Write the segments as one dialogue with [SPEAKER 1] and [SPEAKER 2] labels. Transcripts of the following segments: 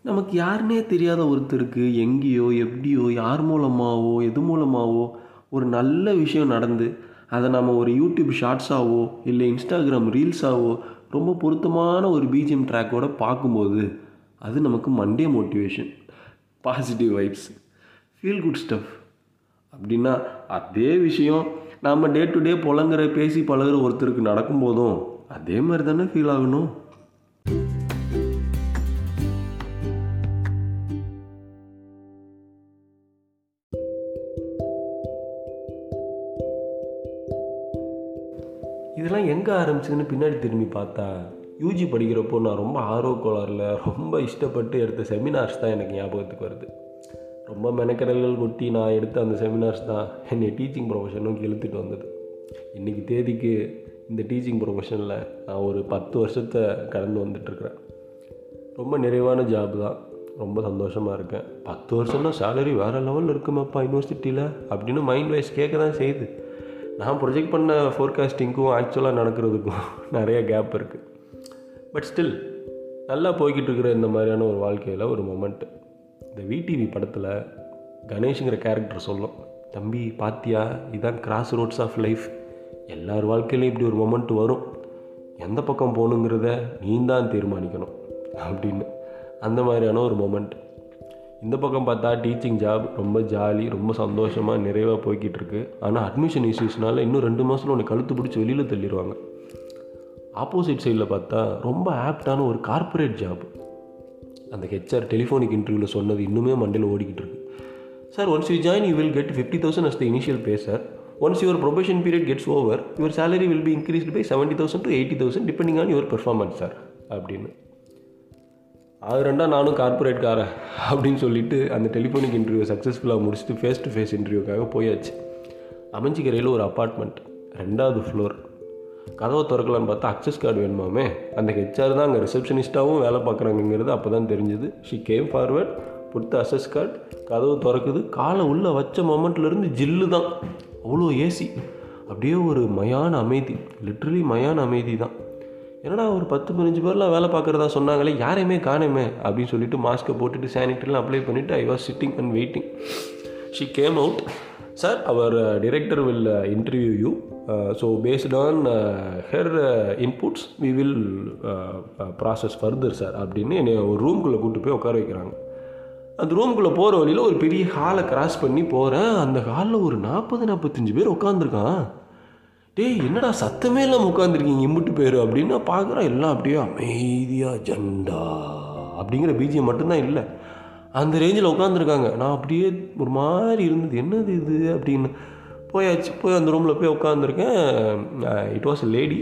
[SPEAKER 1] நமக்கு யாருன்னே தெரியாத ஒருத்தருக்கு எங்கேயோ எப்படியோ யார் மூலமாகவோ எது மூலமாகவோ ஒரு நல்ல விஷயம் நடந்து அதை நம்ம ஒரு யூடியூப் ஷார்ட்ஸாவோ இல்லை இன்ஸ்டாகிராம் ரீல்ஸாவோ ரொம்ப பொருத்தமான ஒரு பிஜிஎம் ட்ராக்கோட பார்க்கும்போது அது நமக்கு Monday motivation positive vibes feel good stuff அப்படின்னா அதே விஷயம் நாம் டே டு டே புலங்குற பேசி பழகுற ஒருத்தருக்கு நடக்கும்போதும் அதே மாதிரி தானே ஃபீல் ஆகணும் இதெல்லாம் எங்கே ஆரம்பிச்சதுன்னு பின்னாடி திரும்பி பார்த்தா யூஜி படிக்கிறப்போ நான் ரொம்ப ஆர்வ கோளாறில் ரொம்ப இஷ்டப்பட்டு எடுத்த செமினார்ஸ் தான் எனக்கு ஞாபகத்துக்கு வருது ரொம்ப மெனக்கடல்கள் கொட்டி நான் எடுத்த அந்த செமினார்ஸ் தான் என்னை டீச்சிங் ப்ரொஃபஷனும் இழுத்துட்டு வந்தது இன்றைக்கி தேதிக்கு இந்த டீச்சிங் ப்ரொஃபஷனில் நான் ஒரு பத்து வருஷத்தை கடந்து வந்துட்டுருக்குறேன் ரொம்ப நிறைவான ஜாப் தான் ரொம்ப சந்தோஷமாக இருக்கேன் பத்து வருஷம்னா சேலரி வேறு லெவலில் இருக்குமாப்பா யூனிவர்சிட்டியில் அப்படின்னு மைண்ட் வைஸ் கேட்க தான் செய்யுது நான் ப்ரொஜெக்ட் பண்ண ஃபோர்காஸ்டிங்க்கும் ஆக்சுவலாக நடக்கிறதுக்கும் நிறைய கேப் இருக்குது பட் ஸ்டில் நல்லா போய்கிட்டு இருக்கிற இந்த மாதிரியான ஒரு வாழ்க்கையில் ஒரு மொமெண்ட்டு இந்த விடிவி படத்தில் கணேஷுங்கிற கேரக்டர் சொல்லும் தம்பி பாத்தியா இதான் கிராஸ் ரோட்ஸ் ஆஃப் லைஃப் எல்லார் வாழ்க்கையிலையும் இப்படி ஒரு மொமெண்ட் வரும் எந்த பக்கம் போகணுங்கிறத நீ தான் தீர்மானிக்கணும் அப்படின்னு அந்த மாதிரியான ஒரு மொமெண்ட் இந்த பக்கம் பார்த்தா டீச்சிங் ஜாப் ரொம்ப ஜாலி ரொம்ப சந்தோஷமாக நிறைவாக போய்கிட்டு இருக்கு ஆனால் அட்மிஷன் இஷ்யூஸ்னால இன்னும் ரெண்டு மாதத்தில் உன்னை கழுத்து பிடிச்சி வெளியில் தள்ளிடுவாங்க ஆப்போசிட் சைடில் பார்த்தா ரொம்ப ஆப்டான ஒரு கார்ப்பரேட் ஜாப் அந்த ஹெச்ஆர் டெலிஃபோனிக் இன்டர்வியூவில் சொன்னது இன்னுமே மண்டையில் ஓடிக்கிட்டு இருக்கு sir once you join you will get fifty thousand as the initial pay sir once your probation period gets over your salary will be increased by seventy thousand to eighty thousand depending on your performance sir அப்படின்னு அது ரெண்டா நானும் கார்ப்பரேட்காரன் அப்படின்னு சொல்லிட்டு அந்த telephonic interview சக்ஸஸ்ஃபுல்லாக முடிச்சுட்டு face to face இன்டர்வியூக்காக போயாச்சு அமைஞ்சிக்கரையில் ஒரு அப்பார்ட்மெண்ட் ரெண்டாவது ஃப்ளோர் கதவை திறக்கலான்னு பார்த்தா அக்சஸ் கார்டு வேணுமாமே அந்த ஹெச்ஆர் தான் அங்கே ரிசப்ஷனிஸ்ட்டாகவும் வேலை பார்க்குறாங்கிறது அப்போ தான் தெரிஞ்சுது she came forward put the access card கதவு திறக்குது காலை உள்ளே வச்ச மொமெண்ட்லேருந்து ஜில்லு தான் அவ்வளோ ஏசி அப்படியே ஒரு மயான அமைதி லிட்ரலி மயான அமைதி தான் என்னடா ஒரு பத்து பதினஞ்சு பேர்லாம் வேலை பார்க்குறதா சொன்னாங்களே யாரையுமே காணுமே அப்படின்னு சொல்லிட்டு மாஸ்க்கை போட்டுட்டு சானிட்டரிலாம் அப்ளை பண்ணிவிட்டு I was sitting and waiting she came out sir our director will interview you so based on her inputs we will process further sir அப்படின்னு என்னை ஒரு ரூம்குள்ளே கூப்பிட்டு போய் உட்கார வைக்கிறாங்க அந்த ரூம்குள்ளே போகிற வழியில் ஒரு பெரிய ஹாலை கிராஸ் பண்ணி போகிறேன் அந்த ஹாலில் ஒரு நாற்பது நாற்பத்தஞ்சு பேர் உட்காந்துருக்கான் டேய் என்னடா சத்தமே இல்லாமல் உட்காந்துருக்கீங்க இம்புட்டு பேர் அப்படின்னு பார்க்குறேன் எல்லாம் அப்படியே அமைதியாக ஜண்டா அப்படிங்கிற பிஜிஎம் மட்டும்தான் இல்லை அந்த ரேஞ்சில் உட்காந்துருக்காங்க நான் அப்படியே ஒரு மாதிரி இருந்தது என்னது இது அப்படின்னு போயாச்சு போய் அந்த ரூமில் போய் உட்காந்துருக்கேன் இட் வாஸ் லேடி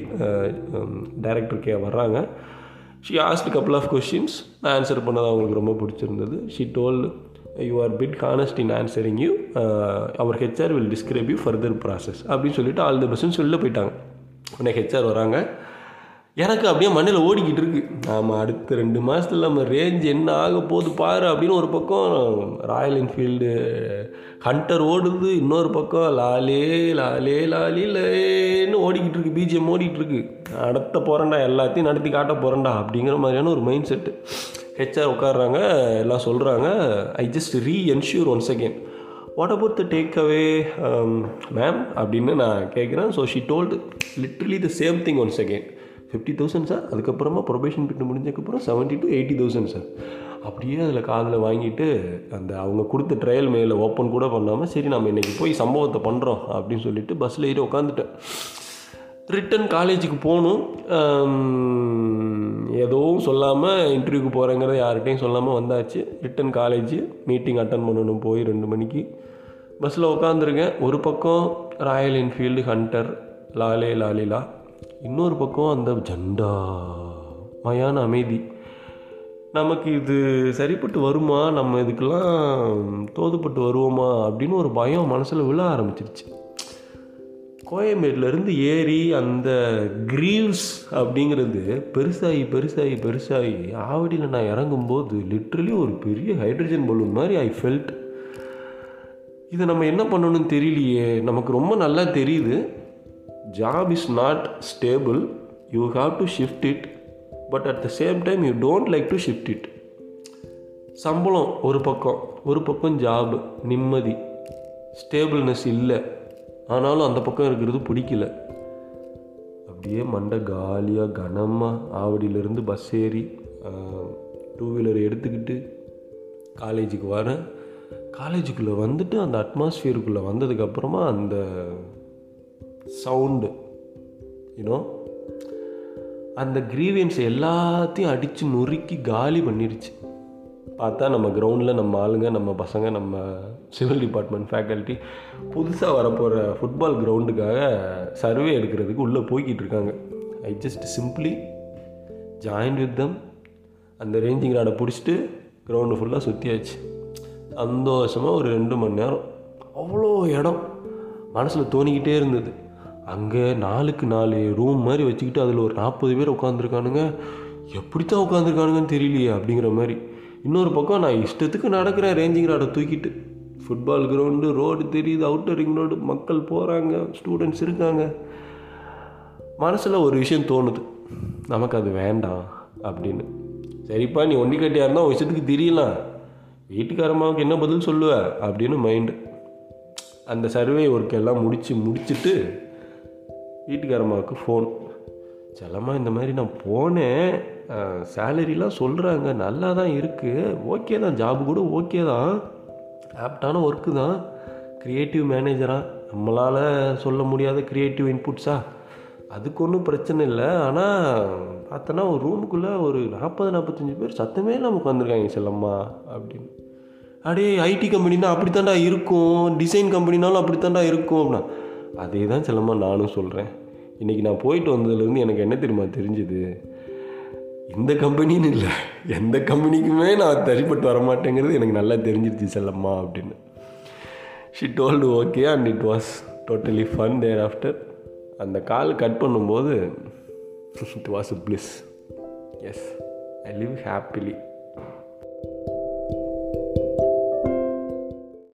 [SPEAKER 1] டைரக்டர் கே வர்றாங்க she asked couple of questions நான் ஆன்சர் பண்ணது அவங்களுக்கு ரொம்ப பிடிச்சிருந்தது she told you are bit honest in answering you our HR will describe you further process அப்படின்னு சொல்லிட்டு ஆல் த பெஸ்ட்னு வெளில போயிட்டாங்க உடனே ஹெச்ஆர் வராங்க எனக்கு அப்படியே மண்ணில் ஓடிக்கிட்டு இருக்கு ஆமாம் அடுத்த ரெண்டு மாதத்தில் நம்ம ரேஞ்ச் என்ன ஆக போகுது பாரு அப்படின்னு ஒரு பக்கம் ராயல் என்ஃபீல்டு ஹண்டர் ஓடுது இன்னொரு பக்கம் லாலே லாலே லாலி லேன்னு ஓடிக்கிட்டு இருக்கு பிஜிஎம் ஓடிக்கிட்டு இருக்கு நடத்த போகிறேன்டா எல்லாத்தையும் நடத்தி காட்ட போகிறேன்டா அப்படிங்கிற மாதிரியான ஒரு மைண்ட் செட்டு ஹெச்ஆர் உட்காடுறாங்க எல்லாம் சொல்கிறாங்க I just re ensure once again what about the take away ma'am அப்படின்னு நான் கேட்குறேன் so she told literally the same thing once again fifty thousand sir அதுக்கப்புறமா ப்ரொபேஷன் பிட்டு முடிஞ்சதுக்கப்புறம் seventy to eighty thousand sir அப்படியே அதில் காதில் வாங்கிட்டு அந்த அவங்க கொடுத்த ட்ரையல் மேலே ஓப்பன் கூட பண்ணாமல் சரி நம்ம இன்றைக்கி போய் சம்பவத்தை பண்ணுறோம் அப்படின்னு சொல்லிட்டு பஸ்ஸில் ஏறி உட்காந்துட்டேன் ரிட்டன் காலேஜுக்கு போகணும் எதுவும் சொல்லாமல் இன்டர்வியூக்கு போகிறேங்கிறத யார்கிட்டையும் சொல்லாமல் வந்தாச்சு ரிட்டன் காலேஜ் மீட்டிங் அட்டன் பண்ணணும் போய் ரெண்டு மணிக்கு பஸ்ஸில் உட்காந்துருக்கேன் ஒரு பக்கம் ராயல் என்ஃபீல்டு ஹண்டர் லாலே லாலிலா இன்னொரு பக்கம் அந்த ஜண்டா மயான அமைதி நமக்கு இது சரிப்பட்டு வருமா நம்ம இதுக்கெல்லாம் தோதுப்பட்டு வருவோமா அப்படின்னு ஒரு பயம் மனசில் விழ ஆரம்பிச்சிருச்சு கோயம்பேடுலேருந்து ஏறி அந்த கிரீவ்ஸ் அப்படிங்கிறது பெருசாகி பெருசாகி பெருசாகி ஆவடியில் நான் இறங்கும்போது லிட்ரலி ஒரு பெரிய ஹைட்ரஜன் பலூன் மாதிரி ஐ ஃபெல்ட் இதை நம்ம என்ன பண்ணணும்னு தெரியலையே நமக்கு ரொம்ப நல்லா தெரியுது job is not stable you have to shift it but at the same time you don't like to shift it சம்பளம் ஒரு பக்கம் ஒரு பக்கம் ஜாபு நிம்மதி ஸ்டேபிள்னஸ் இல்லை ஆனாலும் அந்த பக்கம் இருக்கிறது பிடிக்கல அப்படியே மண்டை காலியாக கனமாக ஆவடியிலேருந்து பஸ் ஏறி டூ வீலர் எடுத்துக்கிட்டு காலேஜுக்கு வரேன் காலேஜுக்குள்ளே வந்துட்டு அந்த அட்மாஸ்ஃபியருக்குள்ளே வந்ததுக்கப்புறமா அந்த சவுண்டு யூனோ அந்த கிரீவியன்ஸ் எல்லாத்தையும் அடித்து நொறுக்கி காலி பண்ணிடுச்சு பார்த்தா நம்ம கிரவுண்டில் நம்ம ஆளுங்க நம்ம பசங்க நம்ம சிவில் டிபார்ட்மெண்ட் ஃபேக்கல்ட்டி புதுசாக வரப்போகிற ஃபுட்பால் கிரவுண்டுக்காக சர்வே எடுக்கிறதுக்கு உள்ளே போய்கிட்டு இருக்காங்க I just simply join with them அந்த ரேஞ்சிங் ராடை பிடிச்சிட்டு கிரவுண்டு ஃபுல்லாக சுற்றியாச்சு சந்தோஷமாக ஒரு ரெண்டு மணி நேரம் அவ்வளோ இடம் மனசில் தோணிக்கிட்டே இருந்தது அங்கே நாலுக்கு நாலு ரூம் மாதிரி வச்சுக்கிட்டு அதில் ஒரு நாற்பது பேர் உட்காந்துருக்கானுங்க எப்படி தான் உட்காந்துருக்கானுங்கன்னு தெரியலையே அப்படிங்கிற மாதிரி இன்னொரு பக்கம் நான் இஷ்டத்துக்கு நடக்கிறேன் ரேஞ்சிங் ராடை தூக்கிட்டு ஃபுட்பால் கிரவுண்டு ரோடு தெரியுது அவுட்டர் ரிங் ரோடு மக்கள் போகிறாங்க ஸ்டூடெண்ட்ஸ் இருக்காங்க மனசில் ஒரு விஷயம் தோணுது நமக்கு அது வேண்டாம் அப்படின்னு சரிப்பா நீ ஒண்டி கட்டியாக இருந்தால் உன் விஷயத்துக்கு தெரியலாம் வீட்டுக்காரம்மாவுக்கு என்ன பதில் சொல்லுவ அப்படின்னு மைண்டு அந்த சர்வே ஒர்க் எல்லாம் முடித்து முடிச்சுட்டு வீட்டுக்காரம்மாவுக்கு ஃபோன் செல்லம்மா இந்த மாதிரி நான் போனேன் சேலரிலாம் சொல்கிறாங்க நல்லா தான் இருக்குது ஓகே தான் ஜாப் கூட ஓகே தான் ஆப்டான ஒர்க்கு தான் க்ரியேட்டிவ் மேனேஜராக நம்மளால் சொல்ல முடியாத க்ரியேட்டிவ் இன்புட்ஸா அதுக்கு ஒன்றும் பிரச்சனை இல்லை ஆனால் பார்த்தோன்னா ஒரு ரூமுக்குள்ளே ஒரு நாற்பது நாற்பத்தஞ்சு பேர் சத்தமே இல்லாமல் உட்காந்துருக்காங்க செல்லம்மா அப்படின்னு அடே ஐடி கம்பெனினா அப்படித்தாண்டா இருக்கும் டிசைன் கம்பெனினாலும் அப்படித்தாண்டா இருக்கும் அப்படின்னா அதே தான் செல்லம்மா நானும் சொல்கிறேன் இன்றைக்கி நான் போயிட்டு வந்ததுலேருந்து எனக்கு என்ன தெரியுமா தெரிஞ்சுது இந்த கம்பெனின்னு இல்லை எந்த கம்பெனிக்குமே நான் தரிப்பட்டு வரமாட்டேங்கிறது எனக்கு நல்லா தெரிஞ்சிருச்சு செல்லம்மா அப்படின்னு she told okay and it was totally fun there after அந்த கால் கட் பண்ணும்போது it was a bliss as I live happily